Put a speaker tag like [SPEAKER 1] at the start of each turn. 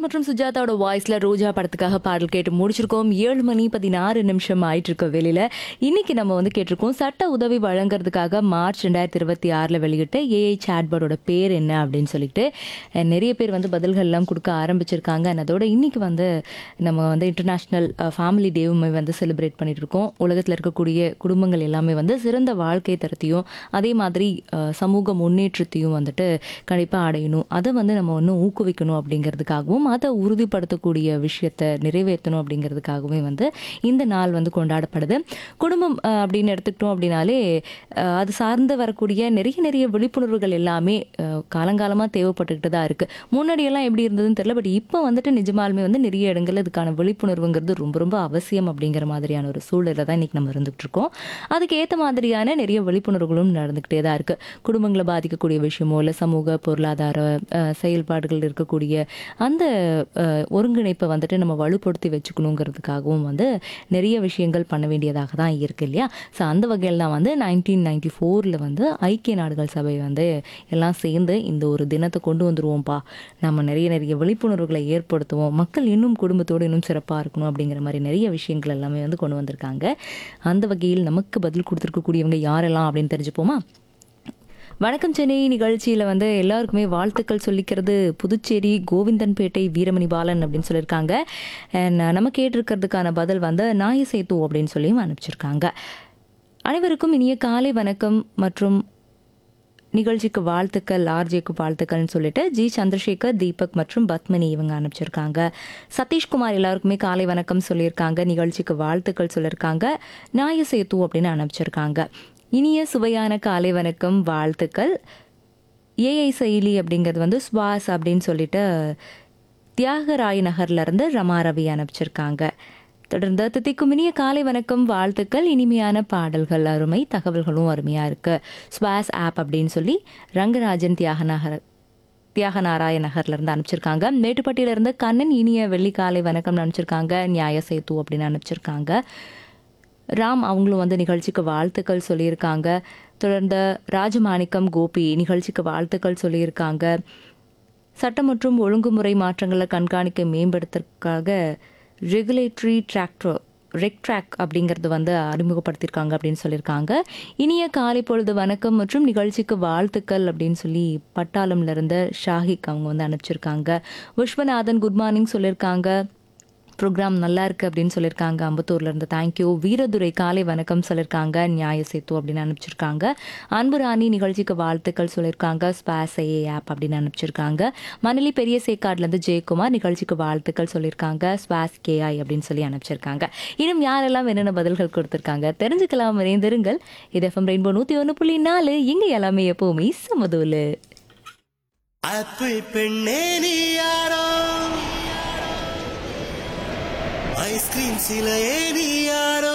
[SPEAKER 1] விவேக் மற்றும் சுஜாதாவோட வாய்ஸ்ல ரோஜா படத்துக்காக பாடல் கேட்டு முடிச்சிருக்கோம் ஏழு மணி பதினாறு நிமிஷம் ஆயிட்டு இருக்க வெளியில இன்னைக்கு நம்ம வந்து கேட்டிருக்கோம் சட்ட உதவி வழங்குறதுக்காக மார்ச் ரெண்டாயிரத்தி இருபத்தி ஆறுல வெளியிட்ட ஏஐ சாட்பாடோட பேர் என்ன அப்படின்னு சொல்லிட்டு அஹ், நிறைய பேர் வந்து பதில்கள் எல்லாம் கொடுக்க ஆரம்பிச்சிருக்காங்க and அதோட இன்னைக்கு வந்து நம்ம வந்து இன்டர்நேஷ்னல் ஃபேமிலி டேவுமே வந்து செலிப்ரேட் பண்ணிட்டு இருக்கோம் உலகத்தில் இருக்கக்கூடிய குடும்பங்கள் எல்லாமே வந்து சிறந்த வாழ்க்கை தரத்தையும் அதே மாதிரி அஹ், சமூக முன்னேற்றத்தையும் வந்துட்டு கண்டிப்பாக அடையணும் அதை வந்து நம்ம இன்னும் ஊக்குவிக்கணும் அப்படிங்கிறதுக்காகவும் அதை உறுதிப்படுத்தக்கூடிய விஷயத்தை நிறைவேற்றணும் அப்படிங்கிறதுக்காகவே வந்து இந்த நாள் வந்து கொண்டாடப்படுது குடும்பம் அஹ், அப்படின்னு எடுத்துக்கிட்டோம் அப்படின்னாலே அஹ், அது சார்ந்து வரக்கூடிய நிறைய நிறைய விழிப்புணர்வுகள் எல்லாமே காலங்காலமாக தேவைப்பட்டுக்கிட்டு தான் இருக்குது முன்னாடியெல்லாம் எப்படி இருந்ததுன்னு தெரியல பட் இப்போ வந்துட்டு நிஜமாலுமே வந்து நிறைய இடங்கள்ல இதுக்கான விழிப்புணர்வுங்கிறது ரொம்ப ரொம்ப அவசியம் அப்படிங்கிற மாதிரியான ஒரு சூழலில் தான் இன்னைக்கு நம்ம இருந்துகிட்டு இருக்கோம் அதுக்கு ஏற்ற மாதிரியான நிறைய விழிப்புணர்வுகளும் நடந்துக்கிட்டே தான் இருக்குது குடும்பங்களை பாதிக்கக்கூடிய விஷயமோ இல்லை சமூக பொருளாதார அஹ், செயல்பாடுகள் இருக்கக்கூடிய அந்த அஹ், ஒருங்கிணைப்பை வந்துட்டு நம்ம வலுப்படுத்தி வச்சுக்கணுங்கிறதுக்காகவும் வந்து நிறைய விஷயங்கள் பண்ண வேண்டியதாக தான் இருக்கு இல்லையா ஸோ அந்த வகையில் தான் வந்து நைன்டீன் நைன்டி ஃபோரில் வந்து ஐக்கிய நாடுகள் சபை வந்து எல்லாம் சேர்ந்து இந்த ஒரு தினத்தை கொண்டு வந்துருவோம்ப்பா நம்ம நிறைய நிறைய விழிப்புணர்வுகளை ஏற்படுத்துவோம் மக்கள் இன்னும் குடும்பத்தோடு இன்னும் சிறப்பாக இருக்கணும் அப்படிங்கிற மாதிரி நிறைய விஷயங்கள் எல்லாமே வந்து கொண்டு வந்திருக்காங்க அந்த வகையில் நமக்கு பதில் கொடுத்துருக்கக்கூடியவங்க யாரெல்லாம் அப்படின்னு தெரிஞ்சுப்போமா வணக்கம் சென்னை நிகழ்ச்சியில் வந்து எல்லாருக்குமே வாழ்த்துக்கள் சொல்லிக்கிறது புதுச்சேரி கோவிந்தன்பேட்டை வீரமணி பாலன் அப்படின்னு சொல்லியிருக்காங்க And நம்ம கேட்டிருக்கிறதுக்கான பதில் வந்து நாய சேத்து அப்படின்னு சொல்லியும் அனுப்பிச்சிருக்காங்க அனைவருக்கும் இனிய காலை வணக்கம் மற்றும் நிகழ்ச்சிக்கு வாழ்த்துக்கள் ஆர்ஜேக்கு வாழ்த்துக்கள்னு சொல்லிட்டு ஜி சந்திரசேகர் தீபக் மற்றும் பத்மினி இவங்க அனுப்பிச்சிருக்காங்க சதீஷ்குமார் எல்லாருக்குமே காலை வணக்கம் சொல்லியிருக்காங்க நிகழ்ச்சிக்கு வாழ்த்துக்கள் சொல்லியிருக்காங்க நாய சேத்து அப்படின்னு அனுப்பிச்சிருக்காங்க இனிய சுவையான காலை வணக்கம் வாழ்த்துக்கள் ஏஐ செயலி அப்படிங்கிறது வந்து ஸ்வாஸ் அப்படின்னு சொல்லிட்டு தியாகராய நகர்ல இருந்து ரமா ரவி அனுப்பிச்சிருக்காங்க தொடர்ந்து தித்திக்கும் இனிய காலை வணக்கம் வாழ்த்துக்கள் இனிமையான பாடல்கள் அருமை தகவல்களும் அருமையா இருக்கு ஸ்வாஸ் ஆப் அப்படின்னு சொல்லி ரங்கராஜன் தியாகநகர் தியாகநாராய நகர்ல இருந்து அனுப்பிச்சிருக்காங்க மேட்டுப்பட்டியில இருந்து கண்ணன் இனிய வெள்ளி காலை வணக்கம் அனுப்பிச்சிருக்காங்க நியாய சேத்து அப்படின்னு அனுப்பிச்சிருக்காங்க ராம் அவங்களும் வந்து நிகழ்ச்சிக்கு வாழ்த்துக்கள் சொல்லியிருக்காங்க தொடர்ந்து ராஜமாணிக்கம் கோபி நிகழ்ச்சிக்கு வாழ்த்துக்கள் சொல்லியிருக்காங்க சட்டம் மற்றும் ஒழுங்குமுறை மாற்றங்களை கண்காணிக்க மேம்படுத்துறதுக்காக ரெகுலேட்டரி டிராக்டர் ரெக் ட்ராக் அப்படிங்கிறது வந்து அறிமுகப்படுத்தியிருக்காங்க அப்படின்னு சொல்லியிருக்காங்க இனிய காலை பொழுது வணக்கம் மற்றும் நிகழ்ச்சிக்கு வாழ்த்துக்கள் அப்படின்னு சொல்லி பட்டாளம்ல இருந்த ஷாஹிக் அவங்க வந்து அனுப்பிச்சிருக்காங்க விஸ்வநாதன் குட் மார்னிங் சொல்லியிருக்காங்க ப்ரோக்ராம் நல்லா இருக்கு அப்படின்னு சொல்லியிருக்காங்க அம்பத்தூர்ல இருந்து தேங்க்யூ வீரதுரை காலை வணக்கம் சொல்லியிருக்காங்க நியாய சேத்து அப்படின்னு அனுப்பிச்சிருக்காங்க அன்பு ராணி நிகழ்ச்சிக்கு வாழ்த்துக்கள் சொல்லியிருக்காங்க ஸ்பாஸ் ஏ ஆப் அப்படின்னு அனுப்பிச்சிருக்காங்க மணலி பெரிய சேக்காட்ல இருந்து ஜெயக்குமார் நிகழ்ச்சிக்கு வாழ்த்துக்கள் சொல்லியிருக்காங்க ஸ்பாஸ் கேஐ அப்படின்னு சொல்லி அனுப்பிச்சிருக்காங்க இன்னும் யாரெல்லாம் என்னென்ன பதில்கள் கொடுத்திருக்காங்க தெரிஞ்சுக்கலாம் விரைந்திருங்கள் இது எஃப்எம் ரெயின்போ நூத்தி ஒன்று புள்ளி நாலு இங்க எல்லாமே எப்பவுமே சமதூலு
[SPEAKER 2] ஆப்பிள் பெண்ணே நீ யாரோ ஐஸ்கிரீம் சிலையே நீ யாரோ